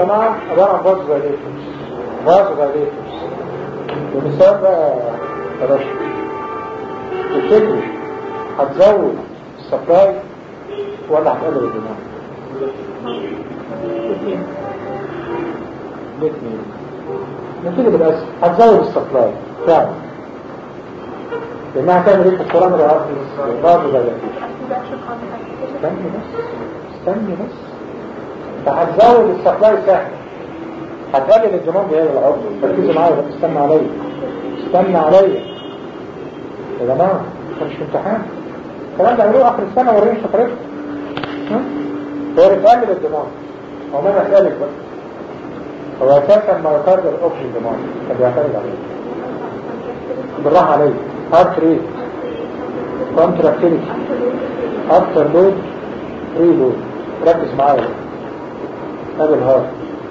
الصناعة عبارة عن باز فاليتورز باز فاليتورز ومثال بقى رشد تفتكر هتزود السبلاي ولا هتقلل الدماغ الاثنين نبتدي بالاسف هتزود السبلاي فعلا لانها هتعمل ايه في القرآن العربي بعض فاليتورز استني بس استني بس فهتزود السبلاي سهل هتقلل الدماغ بهذا العرض ركزوا معايا بس استنى عليا استنى عليا يا جماعه انت مش في امتحان الكلام ده عملوه اخر السنه وريني شطارتكم هو بتقلل الدماغ هو ما بسالك بقى هو اساسا ما يقرر الاوبشن دماغ فبيعتمد عليه بالراحه عليا هارت ريت كونتراكتيليتي اكتر لود فري لود ركز معايا هذا الهارت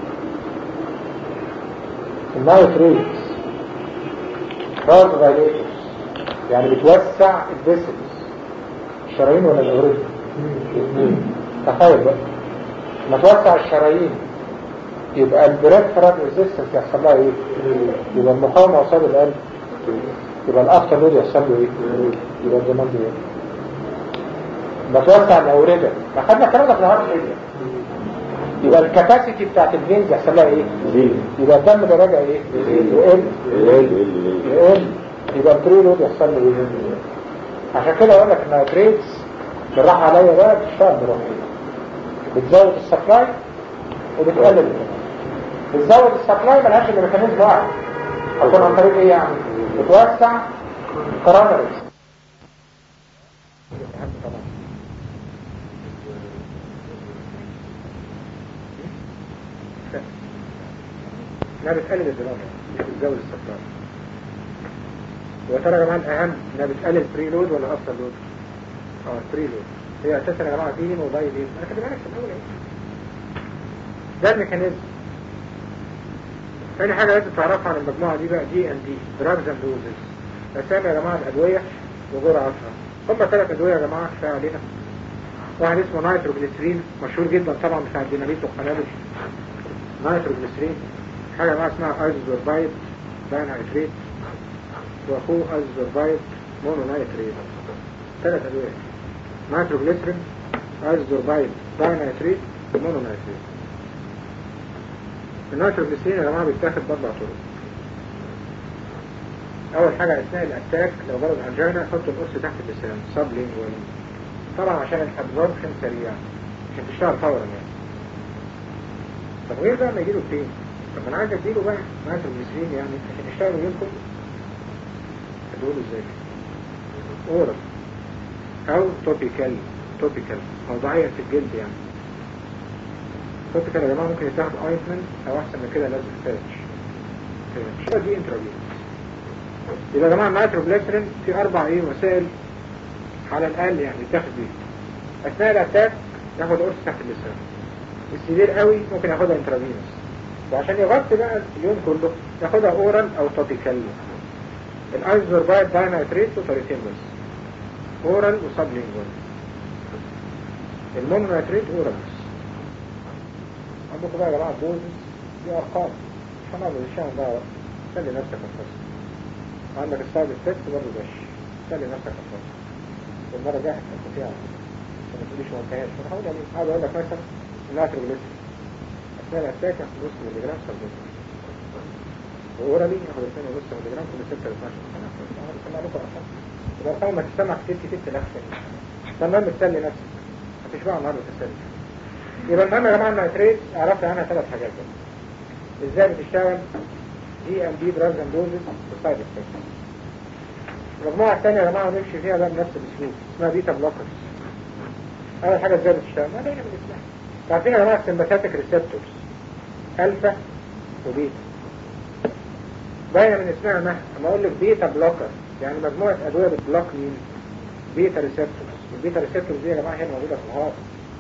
النايت ريتس هارت فايليترز يعني بتوسع الفيسلز الشرايين ولا الاوريد تخيل بقى ما توسع الشرايين يبقى البريفرال ريزيستنس يحصل لها ايه يبقى المقاومه قصاد القلب يبقى الافتر لود يحصل له ايه يبقى الدماغ ايه ما توسع الاورده ما خدنا الكلام ده في الهارت فيلير يبقى الكاباسيتي بتاعت الفينز يحصل لها ايه يبقى الدم اللي راجع ايه يقل يقل يبقى التريلود يحصل له ايه عشان كده اقول لك النايتريتس بالراحه عليا بقى بتشتغل بروحيه بتزود السبلاي وبتقلل الدم بتزود السبلاي ملهاش الا ميكانيزم واحد هتكون عن طريق ايه يعني بتوسع كرامرز انها بتقلل الدماغ مش بتزود السكر وترى يا جماعه الاهم انها بتقلل بري لود ولا افتر لود اه بري لود هي اساسا يا جماعه دين وضاي دين انا خلي بالك في الاول ايه ده الميكانيزم ثاني حاجه لازم تعرفها عن المجموعه دي بقى دي ان دي دراجز اند دوزز اسامي يا جماعه الادويه وجرعاتها هم ثلاث ادويه يا جماعه كفايه علينا واحد اسمه نايتروجليسرين مشهور جدا طبعا بتاع الديناميت والقنابل نايتروجليسرين حاجة بقى اسمها ايزوزوربايد داينايتريت واخوه ايزوزوربايد مونونايتريت ثلاث ادوية نيتروجليسرين ايزوزوربايد داينايتريت مونونايتريت النيتروجليسرين يا جماعة بيتاخد باربع طرق اول حاجة اثناء الاتاك لو جرب انجينا حط القرص تحت اللسان سبلينجوال طبعا عشان الابزوربشن سريع عشان تشتغل فورا يعني طب غير بقى ما يجيله فين طب انا عايز اديله بقى نيتروجليسرين يعني عشان يشتغل وينكم هتقوله ازاي اورال او توبيكال توبيكال موضوعية في الجلد يعني توبيكال يا جماعة ممكن يتاخد اوينتمنت او احسن من كده لازم فاتش فاتش دي انترافيوس يبقى يا جماعة النيتروجليسرين في اربع ايه وسائل على الاقل يعني يتاخد بيه اثناء الاتاك ياخد قرص تحت اللسان السيفير قوي ممكن ياخدها انترافينوس وعشان يغطي بقى اليوم كله ياخدها اورال او توبيكال الايزوربايد داينايتريت وطريقتين بس اورال وسبلينجوال المونونايتريت اورال بس عندكم بقى يا جماعه دوزز دي ارقام عشان اقدر الشام ده خلي نفسك الفصل عندك السايد افكت برضه دش خلي نفسك الفصل والمره الجايه هتحط فيها عشان ما تقوليش ما انتهاش فانا هقول يعني هقعد اقول لك مثلا النيتروجليسرين اثناء الاتاك ياخد نص ملي جرام سبلينجوال واورالي ياخد 2 ونص ملي جرام كل 6 ل 12 سنه انا بسمع لكم ارقام يبقى الارقام ما تستمع في 6 6 لاخ تمام تسلي نفسك هتشبع النهارده تسلي يبقى المهم يا جماعه النيتريت عرفت عنها ثلاث حاجات بس ازاي بتشتغل دي ام دي دراجز اند دوزز وسايد افكت المجموعه الثانيه يا جماعه نمشي فيها بقى بنفس الاسلوب اسمها بيتا بلوكرز اول حاجه ازاي بتشتغل ما باينه من اسمها عارفين يا جماعه السمباثيك ريسبتورز الفا وبيتا باينه من اسمها ما اما اقول لك بيتا بلوكر يعني مجموعه ادويه بتبلوك مين بيتا ريسبتورز البيتا ريسبتورز دي يا جماعه هي موجوده في الهارت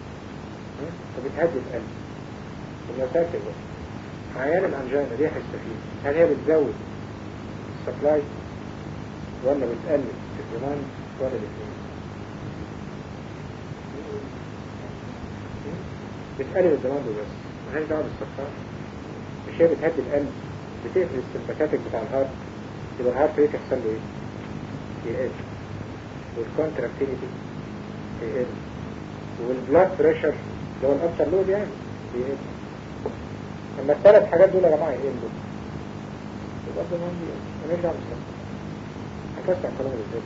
فبتهدي القلب المسافه عيان الانجينا دي هيستفيد هل هي بتزود السبلاي ولا بتقلل الديماند ولا الاثنين بتقلل الديماند بس مالهاش دعوة بالصفار مش هي بتهدي القلب بتقفل السمباتاتيك بتاع الهارت يبقى الهارت ريت يحصل له ايه؟ يقل والكونتراكتيليتي يقل والبلاد بريشر اللي هو الاكتر لود يعني يقل اما الثلاث حاجات دول يا جماعه يقلوا يبقى ده مهم ونرجع بالصفار هتوسع الكلام اللي ازاي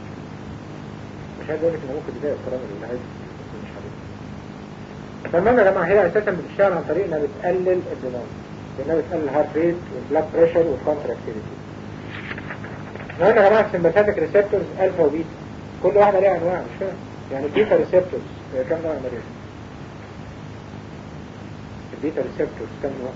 مش عايز اقول لك ان ممكن تضايق الكلام اللي عايز بس مش حبيبي فالمهم يا جماعه هي اساسا بتشتغل عن طريق انها بتقلل الدماغ لانها بتقلل الهارت ريت والبلاد بريشر والكونتراكتيليتي احنا قلنا يا جماعه السمباثيك ريسبتورز الفا وبيتا كل واحده ليها انواع مش فاهم يعني بيتا ريسبتورز كم نوع مريض البيتا ريسبتورز كم نوع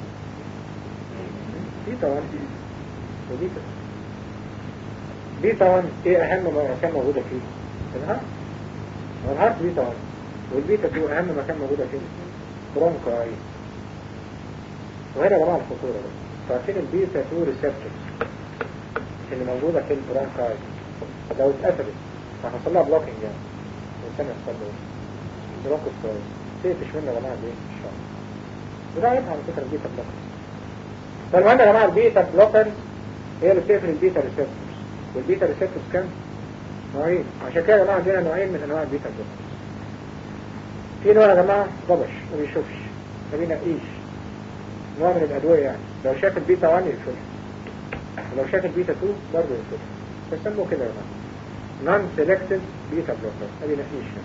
بيتا 1 وبيتا بيتا 1 ايه اهم مكان موجوده فيه الهارت والهارت بيتا 1 والبيتا 2 اهم مكان موجوده فيه برونكاي وهنا يا جماعه الخطوره بقى عارفين البيتا 2 ريسبتورز اللي موجوده في البرونكاي لو اتقفلت هحصل لها بلوكينج يعني الانسان يحصل له برونكوستايز تقفش منه يا جماعه ليه ان شاء الله وده عيبها على فكره البيتا بلوكر فالمهم يا جماعه البيتا بلوكر هي اللي بتقفل البيتا ريسبتورز والبيتا ريسبتورز كام؟ نوعين عشان كده يا جماعه عندنا نوعين من انواع البيتا بلوكر في نوع يا جماعه ضبش ما بيشوفش ما بينقيش نوع من الادويه يعني لو شاف البيتا 1 يقفلها ولو شاف البيتا 2 برضه يقفلها بيسموه كده يا جماعه نون سيلكتيف بيتا بلوكر ما بينقيش يعني.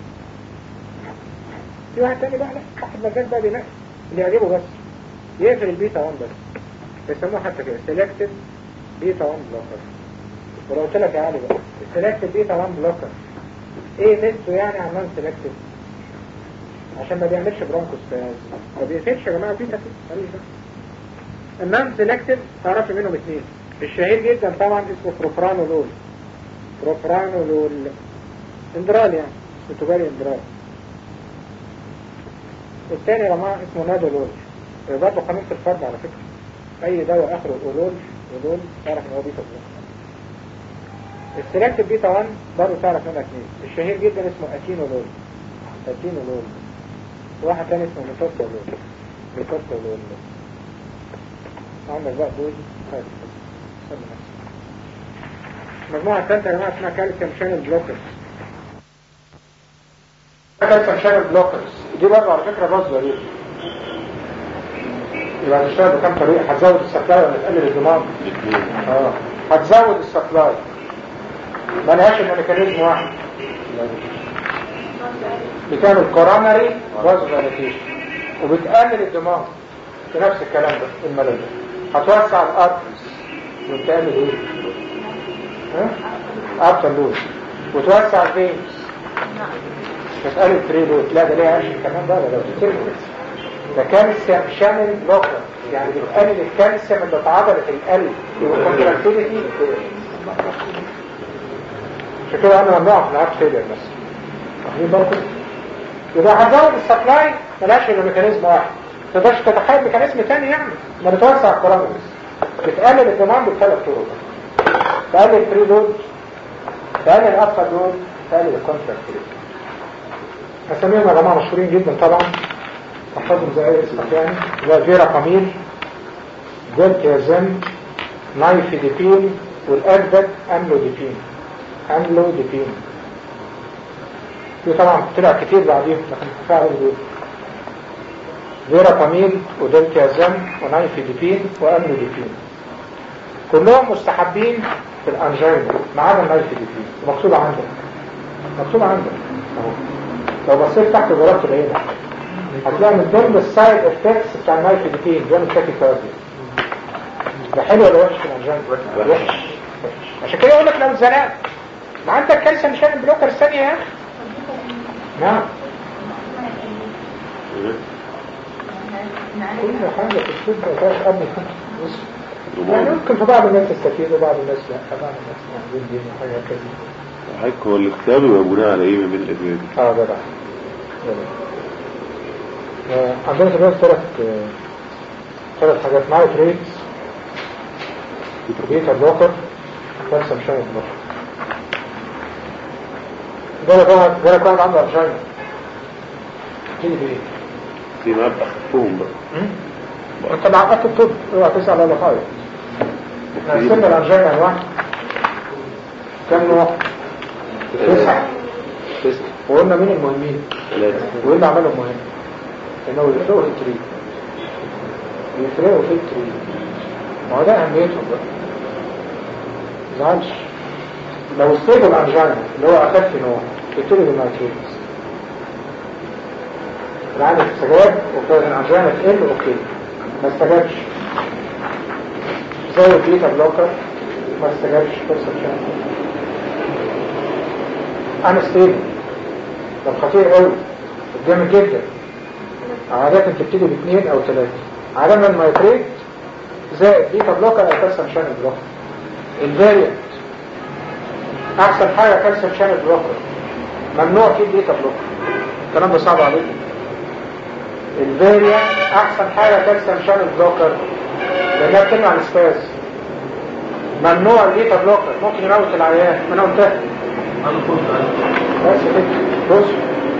في واحد تاني بقى لا واحد مجال بقى بينقي اللي يعجبه بس يقفل البيتا 1 بس بيسموه حتى كده سيلكتيف بيتا 1 بلوكر ولو قلت لك يا علي بقى السيلكتيف بيتا 1 بلوكر ايه ميزته يعني عن نون سيلكتيف عشان ما بيعملش برونكوسباز ما بيقفلش يا جماعه بيتا ماليش دعوه النون سيلكتيف تعرفي منهم اثنين الشهير جدا طبعا اسمه بروبرانولول بروبرانولول اندرال يعني تجاري اندرال والثاني يا جماعه اسمه نادولول برضه قانون في الفرد على فكره اي دواء اخره اولول ولول تعرف ان هو بيتا بلوكر السيلكتيف بيتا 1 برضه تعرف منها اثنين الشهير جدا اسمه اتينولول اتينولول واحد تاني اسمه ميتوستولول ميتوستولول عندك بقى دول هذا المجموعة الثالثة يا جماعة اسمها كالسيوم شانل بلوكرز كالسيوم شانل بلوكرز دي برضه على فكرة باظ ظريف يبقى هتشتغل بكام طريقة هتزود السبلاي ولا تقلل الدماغ؟ اه هتزود السبلاي ما لهاش الا ميكانيزم واحد بتعمل كوروناري باز فاليتيشن وبتقلل الدماغ في نفس الكلام ده الملل هتوسع الارترز وبتعمل ايه؟ ها؟ ارتر لود وتوسع الفينز بتقلل فري لود لا ده ليه اكشن كمان ده ده ده ده كالسيوم شانل بلوكر يعني بتقلل الكالسيوم اللي اتعضلت القلب والكونتراكتيليتي عشان كده انا ممنوع في الهارت فيلر مثلا واخدين بالكم يبقى هتزود السبلاي ملهاش الا ميكانيزم واحد ما تقدرش تتخيل ميكانيزم ثاني يعني ما بتوسع الكورامبس بتقلل الدمام بثلاث طرق تقلل الفري لود تقلل الابسا لود تقلل الكونتراكتيليتي اساميهم يا جماعه مشهورين جدا طبعا احفظهم زي اي اسم ثاني زي فيرا قميل جولتيازين نايفيديبين والأجدد أملوديبين أملوديبين في طبعا طلع كتير بعديهم لكن فعلا دول فيرا قميل ودلتيازين ونايفيديبين وأملوديبين كلهم مستحبين في الأنجينا ما عدا النايفيديبين مكتوبة عندك مكتوبة عندك اهو لو بصيت تحت جربت العين هتلاقي من ضمن السايد افكتس بتاع النايفيديبين بيعمل تاكي كارديا ده حلو ولا وحش في الانجان وحش عشان كده يقول لك لو اتزنقت ما عندك كالسيوم شان بلوكر الثانيه يا اخي نعم كل حاجه في الطب ما فيهاش قبل يعني ممكن في بعض الناس تستفيد وبعض الناس لا بعض الناس عندهم دين وحاجات كده حضرتك هو الكتاب يبقى بناء على ايه من بين الادويه دي؟ اه ده بقى عندنا في الناس ثلاث ثلاث حاجات معايا تريدز بيتا بلوكر كالسيوم شاين بلوكر ده كان ده كان عنده ارجاين تيجي بايه في ما بأخفهم بقى انت معقدت الطب اوعى تسأل على خالص احنا قسمنا الانجينا انواع كم نوع؟ تسعة تسعة وقلنا مين المهمين ثلاثة وايه اللي عملهم مهم انه يفرقوا في التريد يفرقوا في التريد ما هو ده اهميتهم بقى مزعلش لو استيبل انجينا اللي هو اخف نوع يبتدي بالنايتريتس العالم استجاب وكان الانجينا تقل اوكي ما استجابش زي البيتا بلوكر ما استجابش فرصة شانس انا ستيبل ده خطير قوي جامد جدا عادة تبتدي باثنين او ثلاثة عادة المايتريت زائد بيتا بلوكر او كالسيوم شانل بلوكر الفاريانت احسن حاجة كالسيوم شانل بلوكر ممنوع فيه بيتا بلوكر الكلام ده صعب عليكم الفاريانت احسن حاجة كالسيوم شانل بلوكر لانها بتمنع الاسفاز ممنوع البيتا بلوكر ممكن يموت العيان ما انا قلتها بس كده بص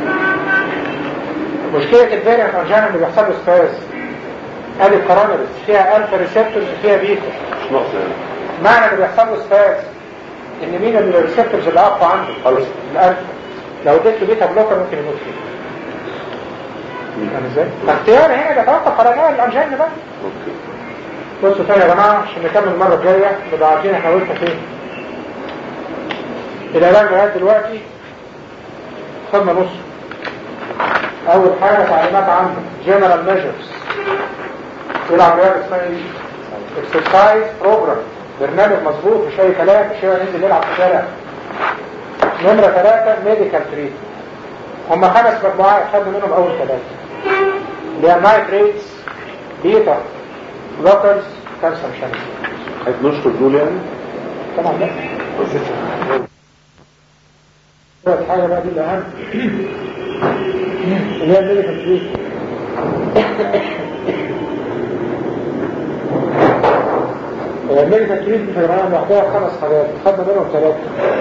مشكلة الفاريانت انجانا اللي بيحصل له اسفاز قال الكورونريس فيها الفا ريسبتورز وفيها بيتا مش ناقص يعني معنى اللي بيحصل له اسفاز ان مين الريسبتورز اللي اقوى عنده خلاص الالفا لو اديت له بيتا بلوكر ممكن يموت فيه فاهم ازاي؟ فاختياري هنا بيتوقف على نوع الانجين بقى اوكي بصوا تاني يا جماعه عشان نكمل المره الجايه نبقى عارفين احنا وقفنا فين العلاج لغايه دلوقتي خدنا نص اول حاجه تعليمات عامه جنرال ميجرز ايه العمليات اسمها ايه؟ اكسرسايز بروجرام برنامج مظبوط مش اي كلام مش هو ننزل نلعب في الشارع نمره ثلاثه ميديكال تريت هم خمس مجموعات خدنا منهم اول ثلاثه اللي هي نايتريتس بيتا بلوكرز كالسيوم شانل عايز نشطب دول يعني طبعا لا ثالث حاجة بقى دي الأهم اللي هي الميديكال تريت الميديكال تريت في جماعة لوحدها خمس حاجات خدنا منهم ثلاثة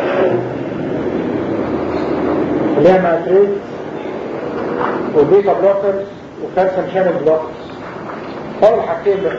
اللي هي ماتريت وبيتا بلوكرز وكالسيوم شانل بلوكرز أول حاجتين بقى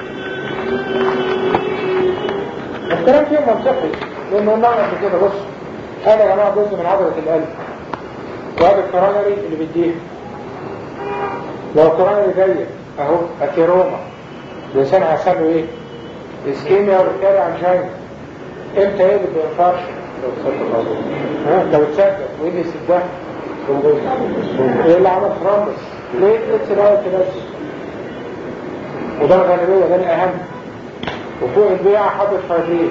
الكلام فيهم منطقي لأنه قلنا قبل كده بص هذا يا جماعة جزء من عضلة القلب وهذا الكورونري اللي بيديه لو الكورونري ضيق اهو اثيروما الانسان هيحصل له ايه؟ اسكيميا وبالتالي انجينا امتى ايه اللي بينفعش؟ لو تصدق ها لو تصدق وايه اللي يسدها؟ ايه اللي عمل فرامبس؟ ليه لسه بقى بس وده الغالبية ده الأهم وفوق البيع حاطط فايبرين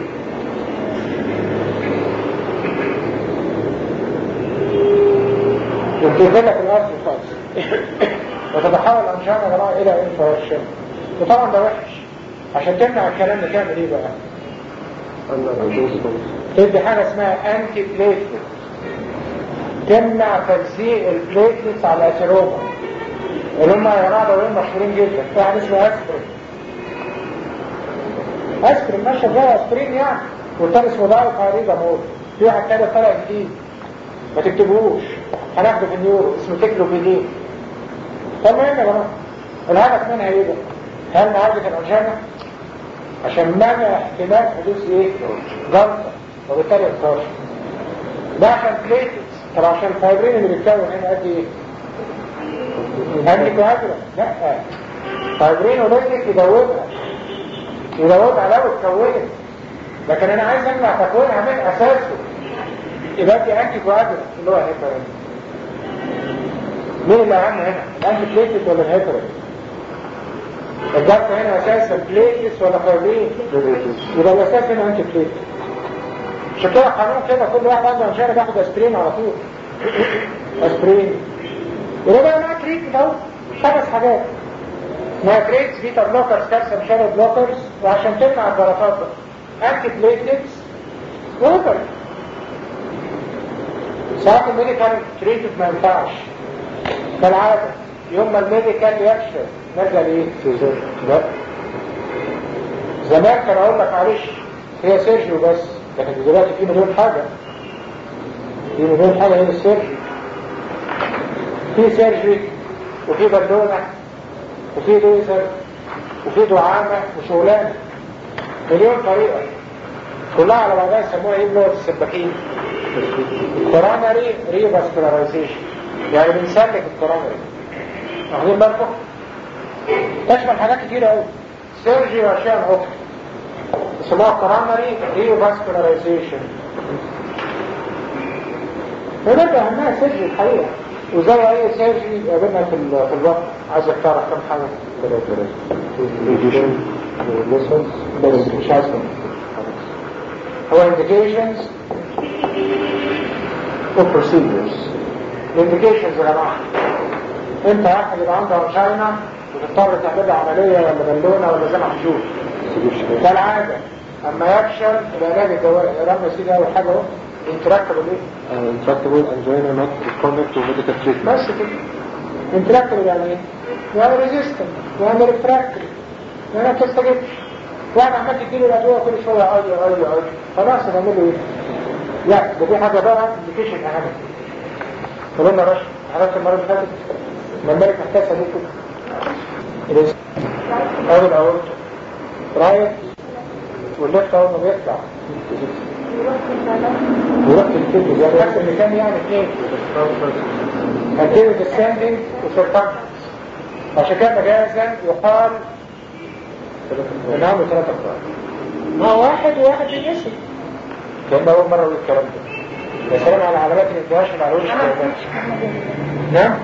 وبتنزل لك الأرض خالص وتتحول الأنشان يا جماعة إلى انفراشن وطبعا ده وحش عشان تمنع الكلام ده تعمل إيه بقى؟ تدي حاجة اسمها أنتي بليتلت تمنع تجزيء البليتلتس على الأثيروما اللي هم يا جماعة دولين مشهورين جدا في واحد اسمه أسبرين أسبرين ماشي ده أسبرين يعني والتاني اسمه دايو باريدامول في واحد تاني طالع جديد ما تكتبوش هناخده في النيورو اسمه تكلوفيدين فالمهم يا جماعة الهدف منها ايه ده؟ هل معالجة الأنجانة؟ عشان منع احتمال حدوث ايه؟ جلطة وبالتالي انفراش ده عشان بليتس طب عشان الفايبرين اللي بيتكون هنا قد ايه؟ هل كوادرة؟ لا فايبرين وليتك يدوبها يدوبها لو اتكونت لكن انا عايز امنع تكوينها من اساسه يبقى دي انتي كوادرة اللي هو هيبرين مين اللي اهم هنا؟ الانتي بليتس ولا الهيبرين؟ الضغط هنا اساسا بليتس ولا فايبرين؟ يبقى الاساس هنا انتي بليتس عشان كده قانون كده كل واحد عنده انشارة بياخد اسبرين على طول اسبرين يبقى بقى معاك ريت ده خمس حاجات نايتريتس بيتا بلوكرز كالسيوم شانل بلوكرز وعشان تمنع الجلطات انتي بليتلتس وهكذا ساعات الميديكال تريتمنت ما ينفعش كالعادة يوم ما الميديكال يكشف نرجع لايه؟ لا زمان كان اقول لك معلش هي سيرجي وبس لكن دلوقتي في مليون حاجة في مليون حاجة هي السيرجي في سيرجري وفي بالونة وفي ليزر وفي دعامة وشغلانة مليون طريقة كلها على بعضها يسموها ايه بلغة السباكين كوروناري ريفاسكولاريزيشن يعني بنسلك الكوروناري واخدين بالكم تشمل حاجات كتيرة قوي سيرجي واشياء اخرى اسمها كوروناري ريفاسكولاريزيشن وده اهمها سيرجي الحقيقة وزي اي سيرجي قابلنا في ال- في الوقت عايزك تعرف كم حاجة بس مش عايز كم. هو indications و procedures indications يا جماعة انت واحد يبقى عنده انشاينا وتضطر تعمل له عملية ولا بالونة ولا زي ما هتشوف ده العادة اما يفشل العلاج الدوائي رغم يا سيدي اول حاجة اهو انتراكتبل ايه؟ intractable angina not responding to medical treatment بس كده انتراكتبل يعني ايه؟ يعني ريزيستنت يعني ريفراكتري يعني ما بتستجبش واحد عمال تديله الادويه كل شويه اي اي اي خلاص هنعمل له ايه؟ لا ده في حاجه بقى انديكيشن اهم قلنا يا باشا عرفت المره اللي فاتت لما الملك محتاج صديقه الاسم اول الاورطه رايت والليفت اول ما بيطلع يروح في الكتب زي نفس اللي كان يعني اثنين anterior descending وcircumference عشان كده مجازا يقال ان عنده ثلاثة افراد ما واحد وواحد بينسي كان اول مرة اقول الكلام ده يا سلام على علامات الانتهاش اللي على وش الكلام نعم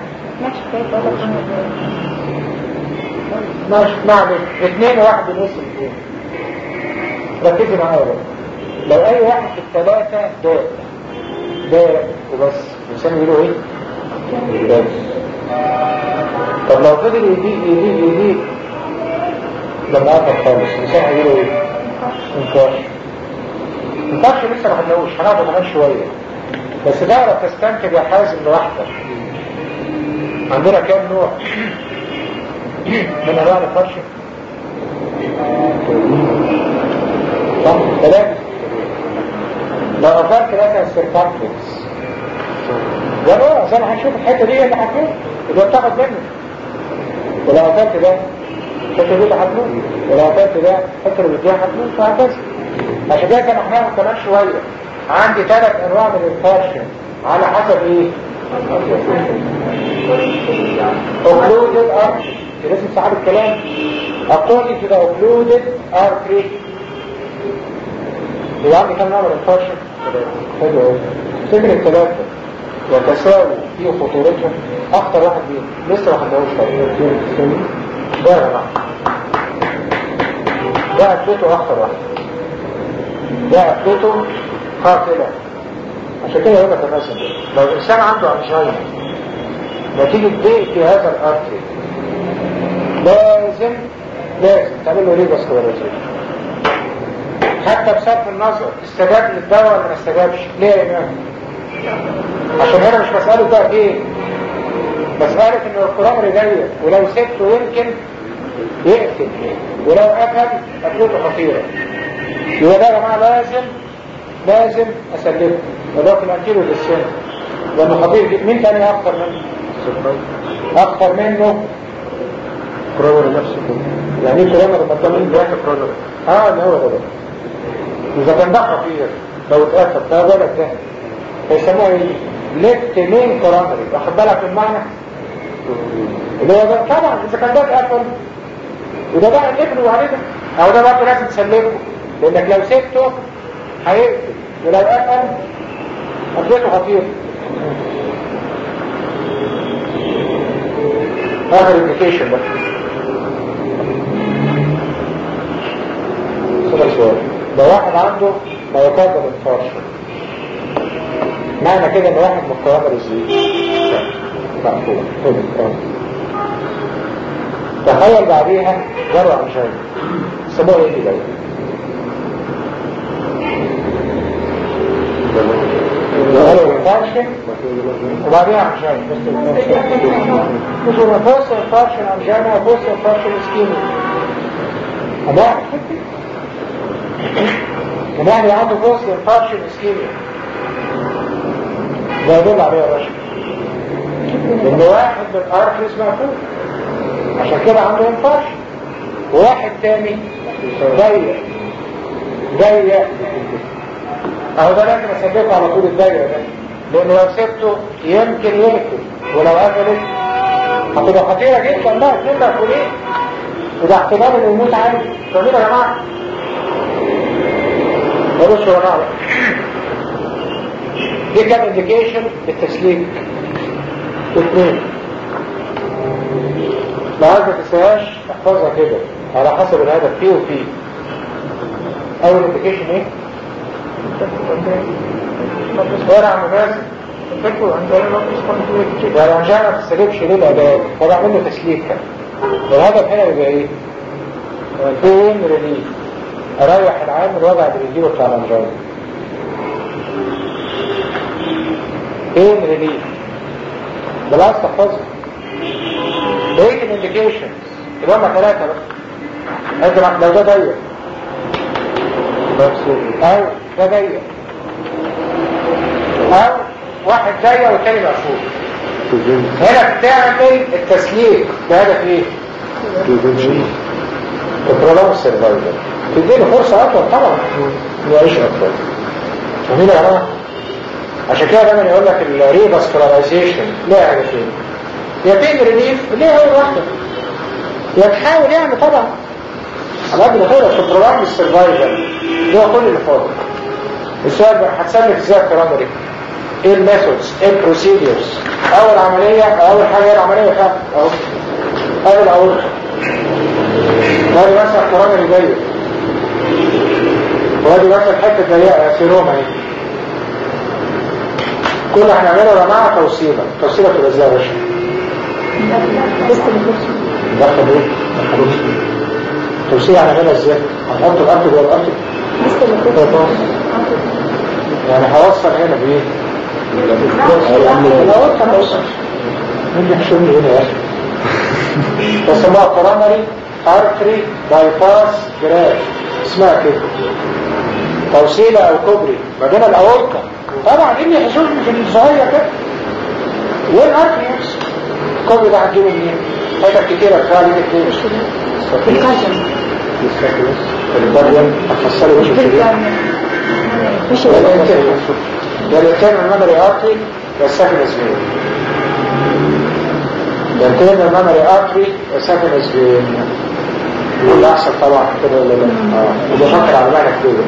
ماشي معنى اثنين وواحد بينسي الاثنين ركزي معايا بقى لو اي واحد في الثلاثة داء داء وبس الانسان يقولوا ايه؟ بس طب لو فضل يضيق يضيق يضيق لما قطع خالص الانسان هيقولوا ايه؟ انكار انكارش لسه ما خدناهوش هنقعد كمان شوية بس تعرف تستنتج يا حازم لوحدك عندنا كام نوع من انواع الفرش؟ صح ثلاثة لو قفلت مثلا السيركمفلكس ده نوع زي ما هنشوف الحته دي اللي هتموت اللي بتاخد منه ولو قفلت ده الحته دي اللي هتموت ولو قفلت ده الحته اللي بتديها هتموت وهكذا عشان كده زي ما هناخد كمان شويه عندي ثلاث انواع من الفارشن على حسب ايه؟ occluded artery لازم صاحب الكلام according to the occluded artery يبقى عندي كم نوع من الفرشة؟ حلو قوي فكرة الثلاثة وتساوي في خطورتهم أخطر واحد فيهم لسه ما خدناهوش طيب ده يا جماعة ده أكلته أخطر واحد ده أكلته قاتلة عشان كده يقول لك الرسم لو الإنسان عنده أنشاينا نتيجة ضيق في هذا الأرتري لازم لازم تعمل له ريبس كوريزيشن حتى بصرف النظر استجاب للدواء ولا ما استجابش ليه يا امام عشان هنا مش مسألة بقى ايه مسألة ان الكرامر ضيق ولو سبته يمكن يقتل ولو قتل قتلته خطيرة يبقى ده يا جماعة لازم لازم اسلمه وده في الانتيرو للسن لانه خطير جدا مين تاني اخطر منه اخطر منه كرامر نفسه يعني ايه كرامر لما كان مين واحد كرامر اه اللي هو ده بقى. اذا كان ده خطير لو اتقفل ده بالك ده فيسموها ايه ليفت مين كورونري واخد بالك من المعنى اللي هو ده طبعا اذا كان ده اتقفل وده بقى نقفله عليه ده او ده برضه لازم تسلكه لانك لو سبته هيقفل ولو قفل قفلته خطير اخر انديكيشن بقى سؤال سؤال لو واحد عنده ميوكاردال انفارشن معنى كده ان واحد من الكرامر الزيت مقفول خد تخيل بعديها جرى عن شيء سموه ايه كده جرى انفارشن وبعديها عن شيء مش هو بوست انفارشن عن جانا بوست انفارشن اسكيمي أبقى الواحد عنده بوست انفارشن اسكيميا ده يدل عليه يا باشا لان واحد من الارتريز مقفول عشان كده عنده انفاش وواحد تاني ضيق ضيق اهو ده لازم اثبته على طول الدايره ده لانه لو سبته يمكن يقفل ولو قفلت هتبقى خطيره جدا لا اتنين مقفولين وده احتمال انه يموت عادي فاهمين يا جماعه؟ بصوا يا جماعه دي كان انديكيشن للتسليك اثنين لو عايز ما تنساهاش احفظها كده على حسب الهدف فيه وفيه اول انديكيشن ايه؟ ورع ممازن فكروا عن ذلك نقص كونفليكت يعني عشان ما تستجيبش ليه الاداء فبعمل له تسليك كده والهدف هنا يبقى ايه؟ بين ريليف اريح العام من وجع الرجيل بتاع الانجاز بين ريليف بالعكس تحفظها بقية الانديكيشنز يبقى هما ثلاثة بقى انت مع- لو ده ضيق او ده ضيق او واحد ضيق والتاني مقفول هنا بتعمل التسليك بهدف ايه؟ البرولونج سيرفايفل تديله فرصة أطول طبعا يعيش أطول فاهمين يا جماعة؟ عشان كده دايما يقول لك الريفاسكولاريزيشن ليه هدفين يا بين ريليف ليه أول واحدة يا تحاول يعني طبعا على قد ما تقدر في البرولونج سيرفايفل ده هو كل اللي فاضل السؤال بقى هتسلك ازاي البرامري ايه الميثودز ايه البروسيديرز اول عملية اول حاجة هي العملية فعلا اهو اول اول وادي مثلا القرآن اللي جاي وادي مثلا حتة ضيقة سيروما اهي كل اللي هنعمله يا جماعة توصيلة توصيلة تبقى ازاي يا باشا؟ دخل ايه؟ توصيلة هنعملها ازاي؟ هنحط الأرض جوه الأرض يعني هوصل هنا بايه؟ لو انت هوصل مين اللي يحشرني هنا يا اخي؟ بسموها كورونري ارتري بايباس جراف اسمها كده توصيلة او كوبري ما بين الاورطة طبعا ايه اللي يحصلني في الصغير كده والارتري نفسه الكوبري ده هتجيبه منين؟ حتت كتيرة بتاع لي كتير الكاجن البريم هتفصلي وش الشريط مش ده الانترنال ده الانترنال ميموري ارتري والسكن اسمين ده الانترنال ميموري ارتري والسكن اسمين واللي احسن طبعا كده ولا لا اه وبفكر على معنى كده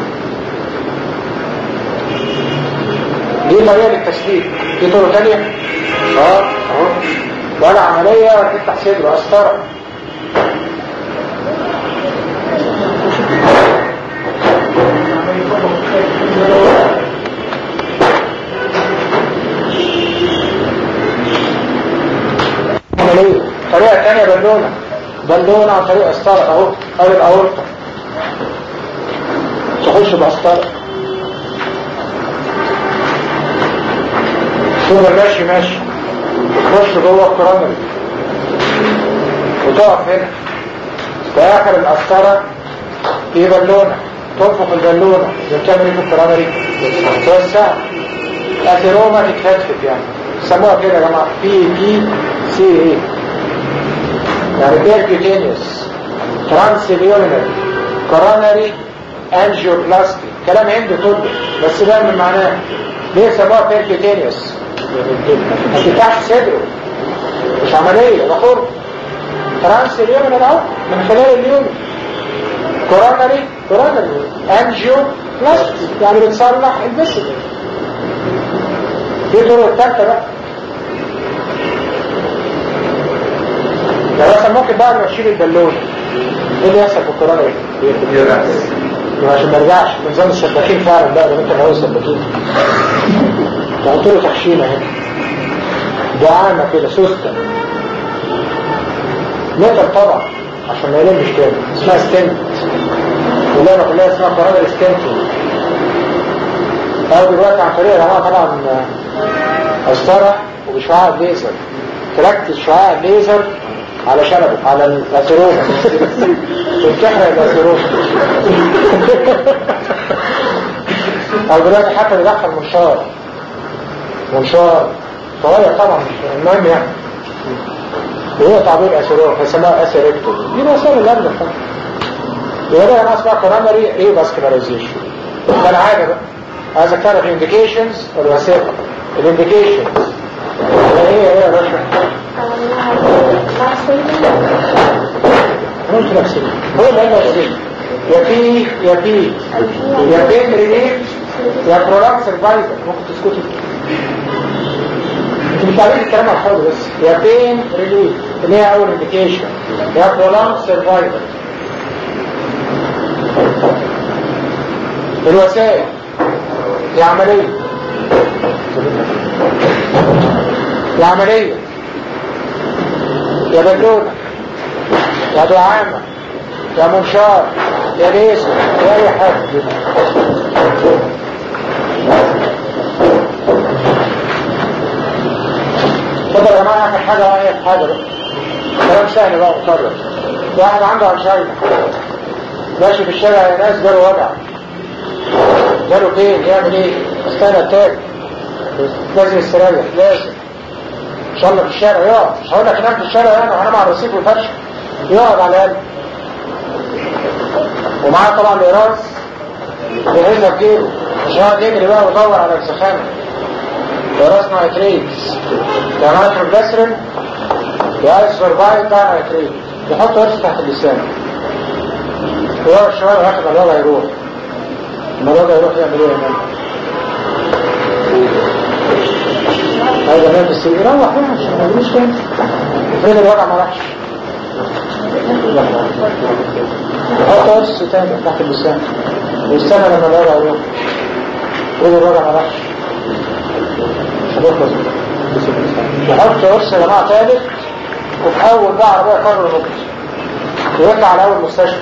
دي طريقة للتسليك في طرق تانية اه اهو ولا عملية ولا تفتح صدره قسطرة عملية طريقة تانية بالونة بالونة عن طريق قسطرة اهو او الاورطة تخش بقسطرة ثم ماشي ماشي تخش جوه الكرامري وتقف هنا في اخر القسطرة في بالونة تنفخ البالونة بتعمل ايه في الكرامري؟ توسع اثيروما تتفتفت يعني سموها كده يا جماعة بي بي سي ايه يعني بيركيوتينيوس ترانسيليونري كوروناري انجيوبلاستي كلام هندي طبي بس ده من معناه ليه سموها بيركيوتينيوس ما تفتحش صدره مش عملية ده خرم ترانسيليونري اهو من خلال اليوم كوروناري كوروناري انجيوبلاستي يعني بتصلح الفيسيكل دي طرق التالتة بقى يعني مثلا ممكن بعد ما تشيل البالون ايه اللي يحصل في الكورونا ايه؟ عشان ما يرجعش نظام السباكين فعلا بقى لو انت عاوز سباكين تحط له تخشينه هنا دعامة كده سوستة متر طبعا عشان ما يلمش تاني اسمها ستنت واللعبة كلها اسمها كورونا ستنتنج او دلوقتي عن طريق يا جماعه طبعا قسطره وبشعاع الليزر تركز شعاع الليزر على شنبه على الاثيروما وتحرق الاثيروما او دلوقتي حتى ندخل منشار منشار صغير طبعا مش المهم يعني وهو تعبير اسيرور فسموها اسيركتوم دي مسائل اللجنة طبعا يبقى ده انا اسمها كورونري ريفاسكولاريزيشن ده العادة بقى هذا كان في indications والوسائل الانديكيشنز ايه ايه يا باشا مش نفسي هو ده نفسي يا في يا في يا بين ريليف يا برولاب سرفايفر ممكن تسكتي انت مش عارفين الكلام على الفاضي بس يا بين ريليف اللي هي اول انديكيشن يا برولاب سرفايفر الوسائل دي عملية دي عملية يا بالونة يا دعامة يا منشار يا ليسر يا اي حاجة اتفضل يا جماعة اخر حاجة اخر حاجة بقى كلام سهل بقى مكرر واحد عنده انشاينا ماشي في الشارع يا ناس جاله وجع جاله فين يعمل ايه استنى التاني لازم يستريح لازم ان شاء الله في الشارع يقعد مش هقول لك انام في الشارع يعني وانا مع الرصيف والفرش يقعد على الاقل ومعاه طبعا الايراس يجهزها في جيبه مش هقعد يجري بقى ويدور على السخانه ايراس نايتريتس يا نايتروجليسرين يا ايسوربايت بتاع نايتريت يحط ورث تحت اللسان وهو الشوارع واخد الوضع يروح لما الوضع يروح يعمل ايه هناك هذا نام السرير يروح بقى عشان ما يجيش تاني افرض الوضع ما راحش يحط ورث تاني تحت اللسان ويستنى لما الوضع يروح افرض الوضع ما راحش هنخلص يحط ورث يا جماعه ثالث وفي اول بقى عربيه قرر نقط ويطلع على اول مستشفى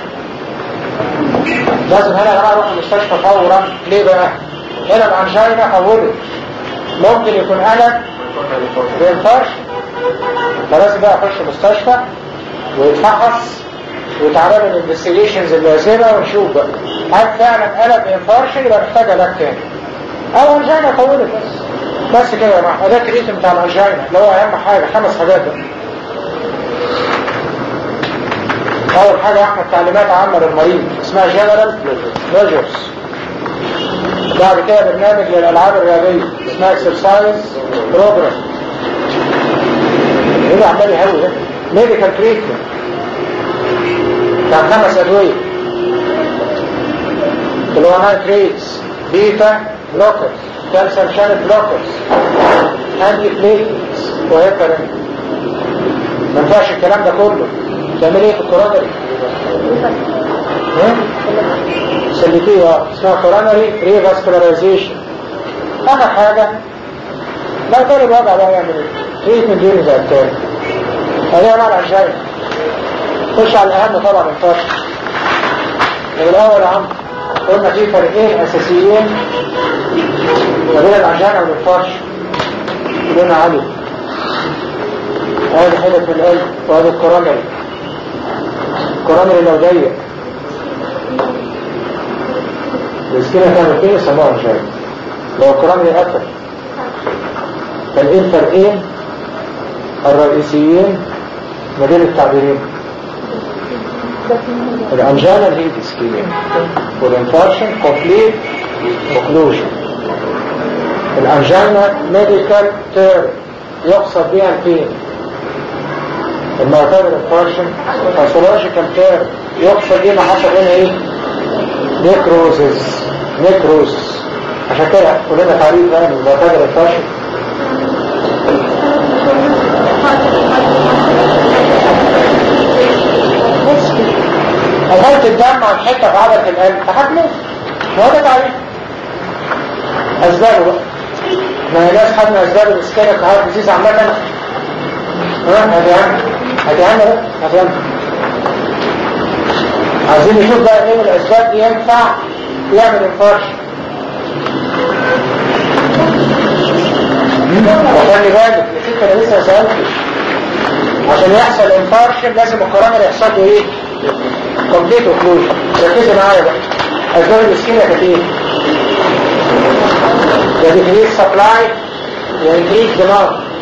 لازم هنا يا جماعه اروح المستشفى فورا ليه بقى؟ هنا الانجينا حولت ممكن يكون قلب بينفرش فلازم بقى اخش المستشفى ويتفحص ويتعمل الانفستيجيشنز اللازمه ونشوف بقى هل فعلا قلب انفارش يبقى محتاج علاج تاني او انجينا طولت بس بس كده يا جماعه ده التريتمنت بتاع الانجينا اللي هو اهم حاجه خمس حاجات بقى اول حاجه احنا تعليمات عامه للمريض اسمها جنرال ميجرز بعد كده برنامج للالعاب الرياضيه اسمها اكسرسايز بروجرام ايه اللي عمال يهوي ده ميديكال تريتمنت كان خمس ادويه اللي هو نايتريتس بيتا بلوكرز كالسيوم شانل بلوكرز انتي بليتس وهيبرين ما ينفعش الكلام ده كله تعمل ايه في الكورونري سلتيه اسمها كورونري ريفاسكولاريزيشن اخر حاجة لا كان الوضع بقى يعمل ايه تريتمنت ديوري زي التاني هذه مع الانجاين خش على الاهم طبعا الفرق الاول يا عم قلنا في فرقين اساسيين ما بين الانجاين والفرش لنا علي هذه حدث القلب وهذا الكورونري الكورونري لو ضيق السكينة كانت فين يسموها انجاين لو الكورونري قفل كان ايه الفرقين الرئيسيين ما بين التعبيرين الانجانا اللي هي الاسكيميا والانفارشن كومبليت اوكلوجن الانجانا ميديكال تيرم يقصد بها الفين المعتبر الانفارشن باثولوجيكال تيرم يقصد بها ما حصل هنا ايه نيكروزز نيكروز عشان كده كلنا تعريف بقى من المعتبر الانفارشن قفلت الدم عن حته في عضله القلب فهتموت هو ده تعريف اسبابه بقى ما هي ناس خدنا اسباب الاسكانك هارت ديزيز عامه ها هدي عم هدي عم بقى هدي عم عايزين نشوف بقى ايه من الاسباب دي ينفع يعمل انفارش وخلي بالك نسيت انا لسه سالتك عشان يحصل انفارشن لازم الكورونر يحصل له ايه كومبليت اوكلوجن ركزوا معايا بقى اسباب الاسكيميا كانت ايه يا ديكريس سبلاي يا انكريس ديماند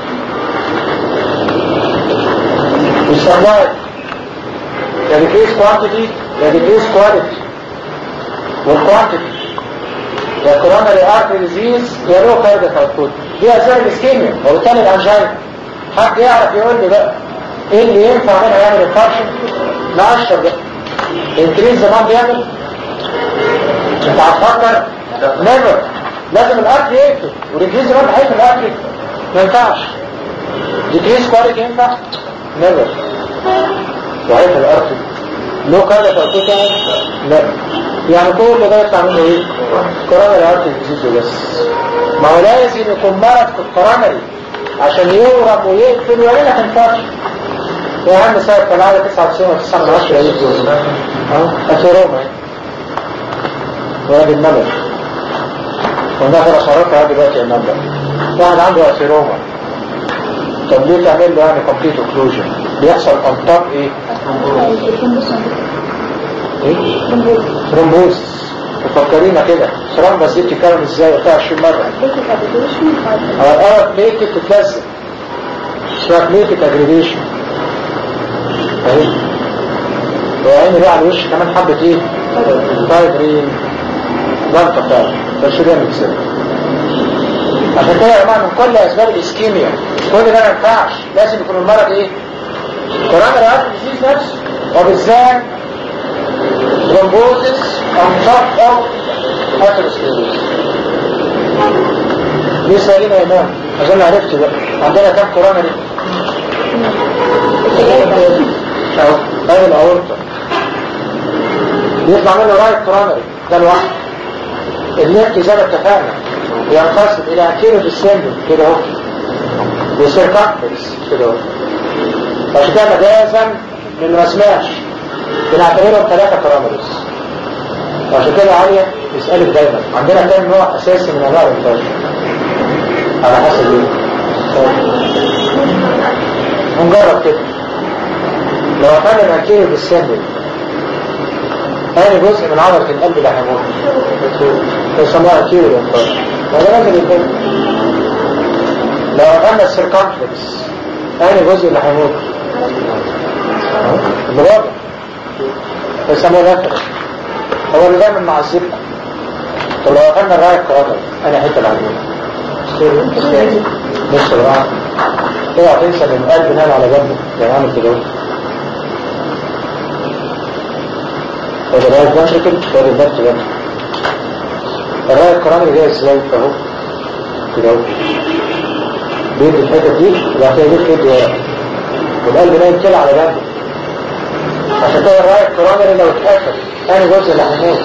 السبلاي يا decrease quantity يا decrease quality والquantity يا coronary artery disease يا low cardiac output دي اسباب الاسكيميا وبالتالي الانجينا حد يعرف يقول لي بقى ايه اللي ينفع منها يعمل انفارشن لا اشرب بقى انكريز زمان بيعمل انت هتفكر نيفر لازم الارتري يقفل والانكريز زمان بحيث الارتري ما ينفعش ديكريز كواليتي ينفع نيفر وعيف الارتري لو كان فرقته لا يعني كل ده يطلع منه ايه كورونا الارتري ديزيز بس ما هو لازم يكون مرض في الكورونري عشان يورم ويقفل ويعمل لك انفاركت واهم سبب كان على 99 و9 من 10 ايه اهو اثيروما وادي النمر وناخد اشاراتها دلوقتي النمر واحد عنده اثيروما طب ليه تعمل له يعني كومبليت اوكلوجن بيحصل انطاق ايه ايه ثرومبوز تفكرينا كده ثرومبوز دي بتتكلم ازاي قلتها 20 مره هو الارض بليتك تتلزق اسمها بليتك اجريديشن اهي وعيني بقى على الوش كمان حبة ايه فايبرين ضغطة بتاعه ده شو بيعمل كده عشان كده يا جماعه من كل اسباب الاسكيميا كل ده ما ينفعش لازم يكون المرض ايه كورونا رئات الديزيز نفسه وبالذات ثرومبوزس او شق او اثيروسكليروز ليه سؤالين يا امام اظن عرفت بقى عندنا كام كورونا دي اهو اهي الاورطه يطلع منه رايت كورونري ده لوحده الليفت زي ما اتفقنا ينقسم الى انتيرو ديسندنت كده اهو وسيركمفلكس كده اهو عشان كده مجازا للي ما سمعش بنعتبرهم ثلاثه كورونريز عشان كده عالية يسألك دايما عندنا كام نوع اساسي من انواع الانفاش على حسب ايه ونجرب كده لو كان الانتيرو ديسندنت هذا جزء من عضلة القلب اللي هيموت يسموها انتيرو انفاش وده لازم يكون لو قلنا السيركمفلكس هذا جزء اللي هيموت الرابع يسموه ذكر هو اللي دايما معذبنا طب لو قلنا الراية كرامل انا حتة العجينة نص الراحة اوعى تنسى ان القلب نام على جنبه يعني عامل كده وده راية فانتركل وده البنت جنبه الراية الكرامل جاي ازاي اهو كده اهو بيدي الحتة دي وبعد كده يدي يدي ورا والقلب نايم كده على جنبه عشان كده الراية الكرامل لو اتقفل ثاني جزء اللي هنموت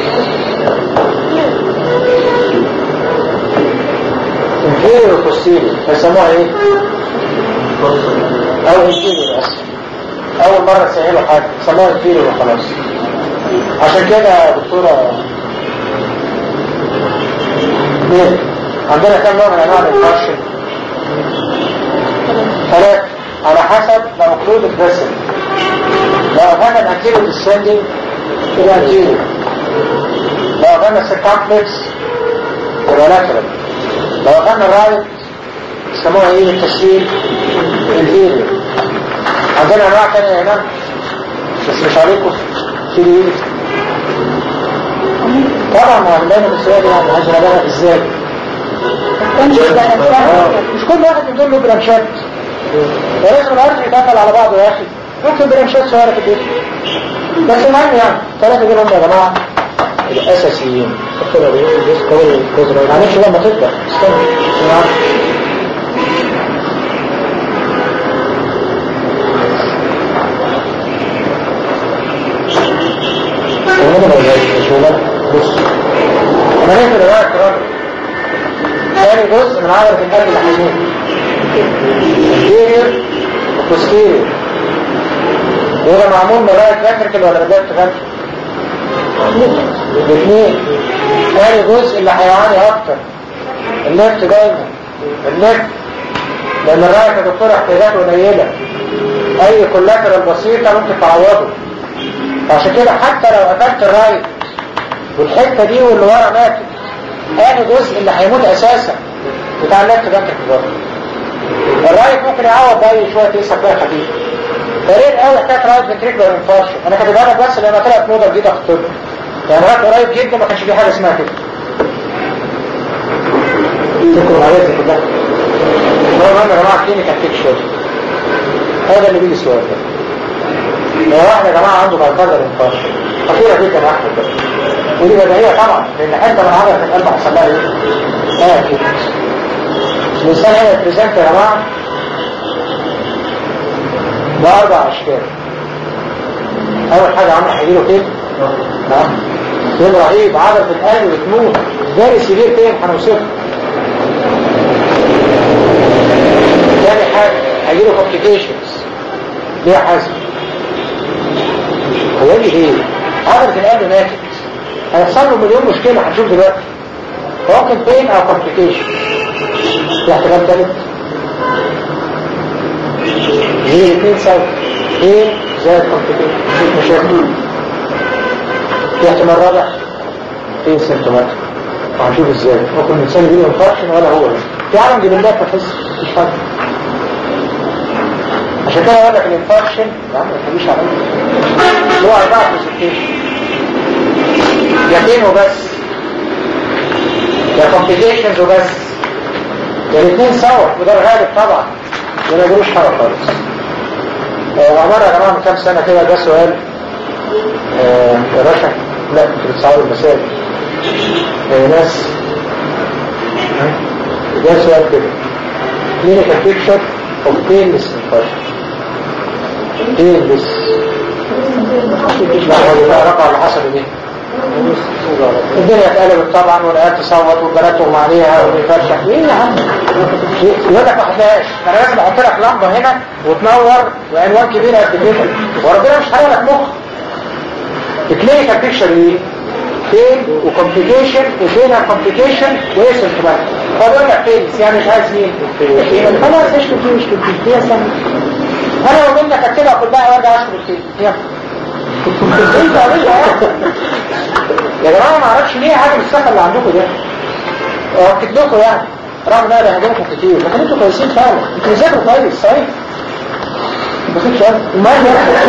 انفيريور وبوستيريور هيسموها ايه؟ او انفيريور اسف اول مرة تسهلوا حاجة سموها انفيريور وخلاص عشان كده يا دكتورة مين؟ عندنا كم نوع من انواع الانفارشن؟ ثلاثة على حسب لو مقلوب الفيسل لو كان الانتيريور ديسندنج يبقى انتيريور لو كان السيركمفلكس يبقى لاترال لو كان الرايت يسموها ايه التسهيل انتيريور عندنا انواع تانية هنا بس مش عليكم في ايه طبعا ما عندنا السؤال يعني عايز نبقى ازاي آه. مش كل واحد من دول له برانشات ولازم الارض يتقفل على بعضه يا اخي ممكن برانشات صغيره في البيت بس المهم يعني ثلاثه دول هم يا جماعه الاساسيين اكتبوا ايه الجزء قوي الجزء معلش لما تبدا استنى وانا ما جايش شغلك بص انا نقفل الورق كرامي ثاني جزء من عضلة القلب اللي هيموت انتيريور وبوستيريور وده معمول من رايت فاتركل ولا من ليفت فاتركل؟ الاثنين ثاني جزء اللي هيعاني اكتر الليفت دايما الليفت لان الرايت يا دكتور احتياجاته قليله اي كولاترال بسيطه ممكن تعوضه عشان كده حتى لو قتلت الرايت والحته دي واللي ورا ماتت ثاني جزء اللي هيموت اساسا بتاع الليفت فاتركل برضه الرايت ممكن يعوض باي شويه ايه سبايه خفيفه فريق قوي حكايه رايت فنتريكولار انفارشن انا كاتبها لك بس لانها طلعت موضه جديده في الطب يعني لغايه قريب جدا ما كانش في حاجه اسمها كده تذكروا العيادة كلها المهم يا جماعه كلينيكال بيكشر هذا اللي بيجي سؤال ده لو واحد يا جماعه عنده بايبولار انفارشن خطيره جدا يا احمد ده ودي بديهيه طبعا لان حته من عضله القلب حصل لها ايه؟ اه كده الانسان هنا بريزنت يا جماعه بأربع أشكال أول حاجة عمل هيجيله فين؟ نعم فين رهيب عدد القلب بتموت جاري سرير فين هنوصفه تاني حاجة هيجيله complications ليه حاسب هو يجي ايه؟ عدد القلب ماتت هيحصل له مليون مشكلة هنشوف دلوقتي ممكن بين أو complication في احتمال تالت هي الاثنين سوا ايه زائد كومبليكيشن مفيش مشاكل في احتمال رابع ايه سيمتومات وهنشوف ازاي ممكن الانسان يجيله انفاركشن ولا هو بس في عالم جبلات تحس مفيش حاجه عشان كده اقول لك الانفاركشن يا عم ما تخليش عليا هو اربعه برزنتيشن يقين وبس يا كومبليكيشنز وبس يا الاثنين سوا وده الغالب طبعا ما يجروش حاجة خالص ومرة يا جماعة من كام سنة كده ده سؤال آه، يا باشا لا انتوا بتصعدوا المسائل آه، ناس ده سؤال كده clinical picture of painless infarction painless لا هو العلاقة على حسب ايه الدنيا اتقلبت طبعا والعيال تصوت والبنات تغمى عليها والفرشة ايه يا عم يقول لك ما حداش انا لازم احط لك لمبه هنا وتنور وعنوان كبير قد كده وربنا مش هيقول لك مخ الكلينيكال بيكشر ايه؟ فين وكومبليكيشن وفين الكومبليكيشن وايه سيمتومات فبقول لك فين يعني مش عايز مين خلاص اشكر فيه اشكر فيه هي سنة انا لو منك اكتبها كلها وارجع اشكر فيه يلا انت قضية يا جماعه ما اعرفش ليه حاجه السفر اللي عندكم ده اكد لكم يعني رغم ان انا بهدلكم كتير لكن انتوا كويسين فعلا انتوا بتذاكروا كويس صحيح بسيط سؤال المهم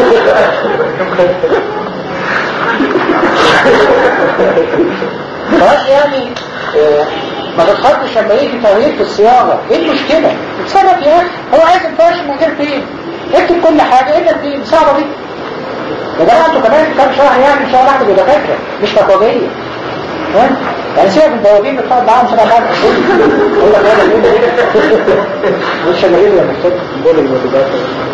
خلاص يعني آه، ما تتخطش لما يجي تغيير في الصياغه ايه المشكله؟ اتصرف يا اخي هو عايز الفرش من غير فين اكتب كل حاجه الا الفين صعبه دي يا جماعه انتوا كمان كام شهر يعني ان شاء الله هتبقوا دكاتره مش تقاضيه ها يعني سيبك من البوابين بتقعد معاهم سنه بعد يقول لك هذا ايه مش شغالين يا مكتب بقول الموتيفات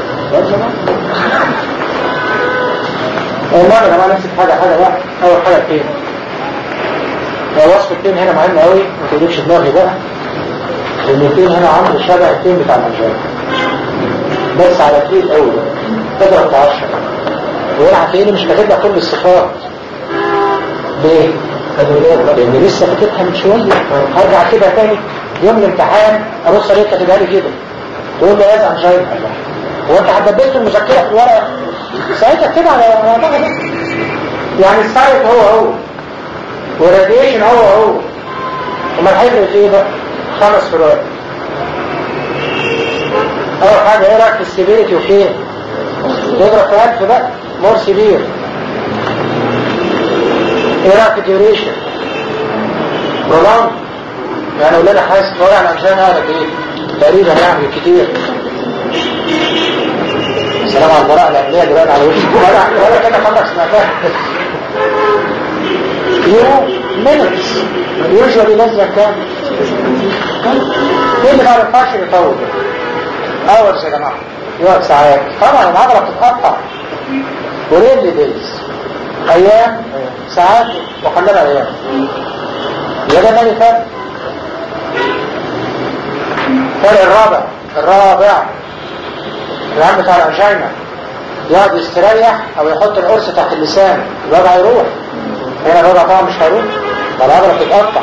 والله يا جماعه نفس الحاجه حاجه واحده اول حاجه التين وصف التين هنا مهم قوي ما تقولكش دماغي بقى لان التين هنا عامل شبه التين بتاع المنجان بس على تقيل قوي تضرب في 10 وهنا هتلاقيني مش كاتب لك كل الصفات ليه؟ لان لسه كاتبها من شويه هرجع كده تاني يوم الامتحان ابص عليك كاتبها لي كده تقول لي لازم انجاين هو انت حددت المذكره في الورقه ساعتها اكتبها على بعضها بس يعني السايت هو هو والراديشن هو هو امال هيفرق في ايه بقى؟ خمس فروق اول حاجه ايه رايك في السيفيريتي وفين؟ تضرب في ألف بقى مور سيفير ايه رايك في الديوريشن؟ برولونج يعني اقول لنا حاسس وجع الانسان هذا ايه؟ تقريبا يعني كتير السلام على البراءة الأهلية دلوقتي على وشي ولا ولا كده خلص سمعتها يو minutes usually less than كام؟ ايه اللي ما ينفعش يطول hours يا جماعة يقعد ساعات طبعا العضلة بتتقطع وليل دايز ايام ساعات وقلنا ايام يبقى ده تاني فرق الفرق الرابع الرابع العام بتاع الانجينا يقعد يستريح او يحط القرص تحت اللسان الوضع يروح هنا الوضع طبعا مش هيروح ده العضله بتتقطع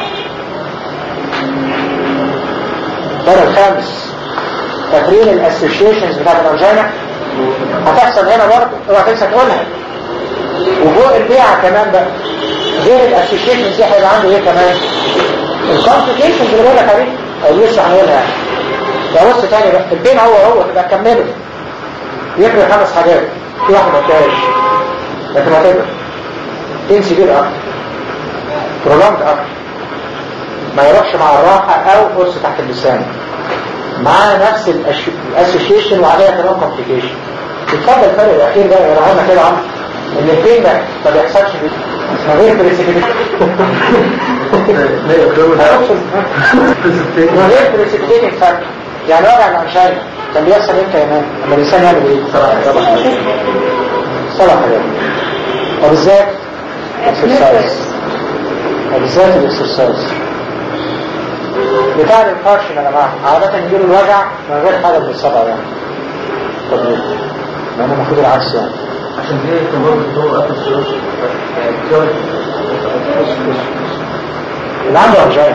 الفرق الخامس فاكرين الاسوشيشنز بتاعت الانجينا هتحصل هنا برضه اوعى تنسى تقولها وفوق البيعه كمان بقى غير الاسوشيشنز دي هيبقى عنده ايه كمان الكومبليكيشنز اللي بقول لك عليه او لسه هنقولها يعني ده بص تاني بقى البين هو هو تبقى تكمله يفرق خمس حاجات في واحدة ما فيهاش لكن هتقدر تمشي بيه اكتر برولونج اكتر ما يروحش مع الراحة او قرص تحت اللسان مع نفس الاسوشيشن وعليها كمان كومبليكيشن اتفضل الفرق الاخير ده يا رعانا كده عم ان البين ده ما بيحصلش من غير بريسيبيتيشن من غير بريسيبيتيشن فاكتور يعني وجع الانشاي كان بيحصل امتى يا مان لما الانسان يعمل ايه؟ صلاح حاجات وبالذات اكسرسايز وبالذات الاكسرسايز بتاع الانفارشن يا جماعه عادة يجيله الوجع من غير حاجه من الصبع يعني طب ليه؟ ما انا المفروض العكس يعني عشان كده التمرد بتوع اكل السلوك اللي عنده انجاين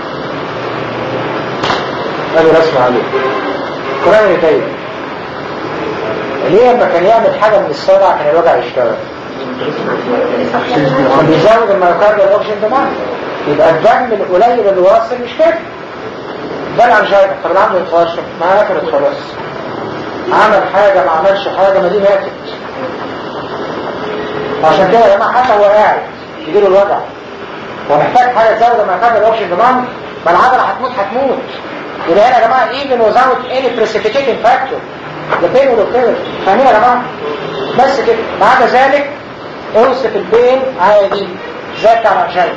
قالوا رسم عليه قرآن يتايد ليه لما كان يعمل حاجة من الصدع كان الوجع يشتغل عشان بيزود الميوكارديال اوكسجين دماغ يبقى الدم القليل اللي واصل مش كافي ده الانجاين طب اللي عنده انفارشن ما اكلت خلاص عمل حاجة ما عملش حاجة ما دي ماتت عشان كده يا جماعة حتى هو قاعد يجيله الوجع ومحتاج حاجة تزود الميوكارديال اوكسجين دماغ ما العضلة هتموت هتموت يبقى هنا يا جماعة even without any precipitating factor ده بين وده فاهمين يا جماعة بس كده بعد ذلك اوصف البين عادي زي بتاع الانشاء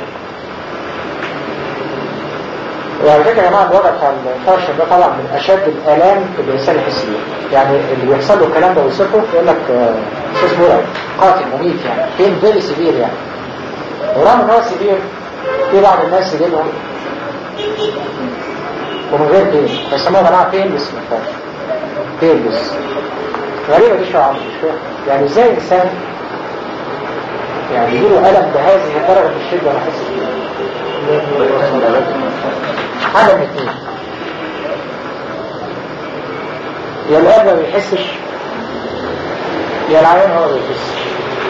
وعلى فكرة يا جماعة الوضع بتاع الفرشن ده طبعا من أشد الآلام اللي الإنسان يحس بيها يعني اللي بيحصل له الكلام ده ويوصفه يقول لك آه، أستاذ مرعب قاتل مميت يعني بين فيري سيفير يعني ورغم إن هو سيفير في بعض الناس يجي لهم ومن غير بين فيسموها يا جماعة بين بس ما ينفعش بين بس غريبة دي شو عمرو مش فاهم يعني ازاي إنسان يعني يجيله ألم بهذه الدرجة من الشدة أنا حاسس بيها حاجة من اثنين يا القلب ما بيحسش يا العيان هو ما بيحسش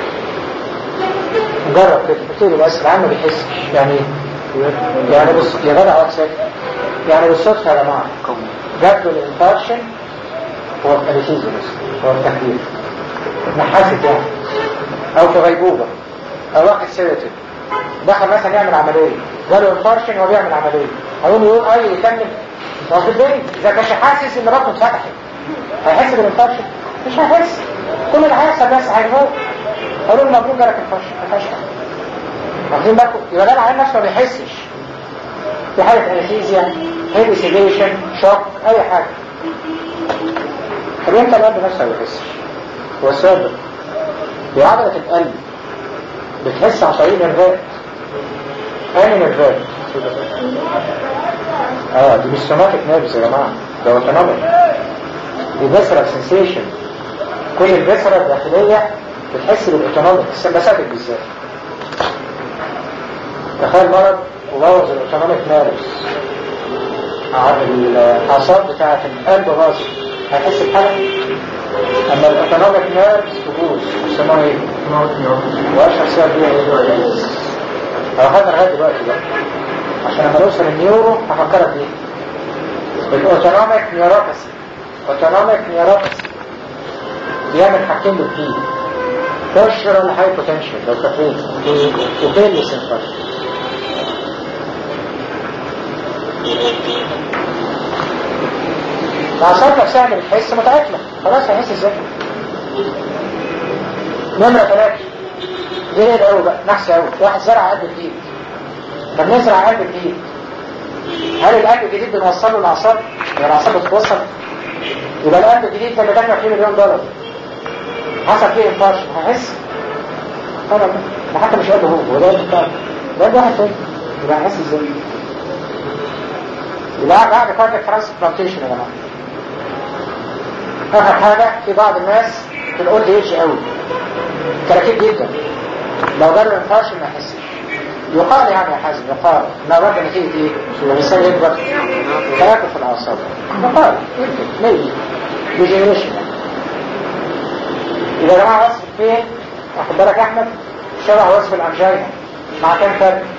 جرب كده قلت له بس العيان ما بيحسش يعني ايه؟ يعني بص يا جدع اقعد ساكت يعني بالصدفة يا جماعة جات له الانفارشن هو الانستيزيا بس هو التخدير نحاسة يعني او في غيبوبة او واحد سيرتيف دخل مثلا يعمل عملية جاله انفارشن وهو بيعمل عملية هيقول له يقول اي يكمل هو في البيت اذا كانش حاسس ان بطنه اتفتحت هيحس بالانفارشن مش هيحس كل اللي هيحصل بس هيموت قالوا له مبروك جالك انفارشن ما فيهاش حاجة. واخدين بالكم يبقى ده العيان نفسه ما بيحسش في حالة انستيزيا هيدي سيديشن شوك اي حاجة طب امتى القلب نفسه ما بيحسش هو السبب هي عضلة القلب بتحس عن طريق النرفات انهي نرفات اه دي مش سوماتيك نيرفز يا جماعه ده اوتونوميك دي فيسرال سنسيشن كل الفيسرال الداخليه بتحس بالاوتونوميك السمباثيك بالذات تخيل مرض وبوظ الاوتونوميك نيرفز الاعصاب بتاعت القلب باظت هتحس بحاجه اما الاوتونوميك نيرفز تبوظ يسموها ايه؟ واشهر سبب فيها ايه؟ لو خدنا لغايه دلوقتي بقى عشان لما نوصل النيورو هفكرك بيه الاوتونوميك نيوروباثي اوتونوميك نيوروباثي بيعمل حاجتين بالفيل بوشرال هايبوتنشن لو فاكرين وبيلس انفاركت الأعصاب نفسها اللي بتحس متعطلة خلاص هيحس ازاي نمرة ثلاثة دي ايه قوي بقى نحس قوي واحد زرع قلب جديد طب نزرع قلب جديد هل القلب الجديد بنوصل له الاعصاب؟ هي الاعصاب بتتوصل؟ يبقى القلب الجديد ده اللي دافع فيه مليون دولار حصل فيه انفارش هيحس؟ طبعا ده حتى مش قلبه هو هو ده قلب بتاعه ده قلب واحد تاني يبقى هيحس ازاي؟ يبقى بعد كارتك ترانسبلانتيشن يا جماعه اخر حاجه في بعض الناس في الاولد ايج قوي كراكيب جدا لو جاله انفارش ما يحسش يقال يعني يا حازم يقال ما بعد نتيجة ايه؟ لما الانسان يكبر تراكم في الاعصاب يقال يمكن ميبي ديجنريشن يبقى يا جماعه وصف فين؟ واخد بالك يا احمد شبه وصف الانجينا مع كام فرق؟